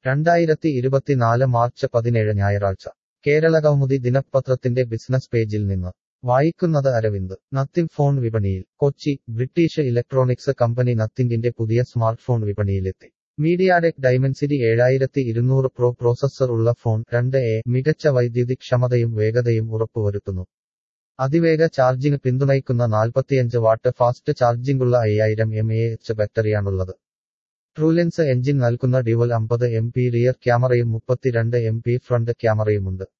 രണ്ടായിരത്തി ഇരുപത്തിനാല് മാർച്ച് പതിനേഴ് ഞായറാഴ്ച കേരളകൗമുദി ദിനപത്രത്തിന്റെ ബിസിനസ് പേജിൽ നിന്ന് വായിക്കുന്നത് അരവിന്ദ് നത്തിങ് ഫോൺ വിപണിയിൽ കൊച്ചി ബ്രിട്ടീഷ് ഇലക്ട്രോണിക്സ് കമ്പനി നത്തിങ്ങിന്റെ പുതിയ സ്മാർട്ട് ഫോൺ വിപണിയിലെത്തി മീഡിയാടെക് ഡൈമെൻസിറ്റി ഏഴായിരത്തി ഇരുന്നൂറ് പ്രോ പ്രോസസ്സർ ഉള്ള ഫോൺ രണ്ട് എ മികച്ച വൈദ്യുതി ക്ഷമതയും വേഗതയും ഉറപ്പുവരുത്തുന്നു അതിവേഗ ചാർജിംഗ് പിന്തുണയ്ക്കുന്ന നാൽപ്പത്തിയഞ്ച് വാട്ട് ഫാസ്റ്റ് ചാർജിംഗുള്ള അയ്യായിരം എം എ എച്ച് ബാറ്ററിയാണുള്ളത് ട്രൂലെൻസ് എഞ്ചിൻ നൽകുന്ന ഡ്യുവൽ അമ്പത് എം പി റിയർ ക്യാമറയും മുപ്പത്തിരണ്ട് എം പി ഫ്രണ്ട് ക്യാമറയുമുണ്ട്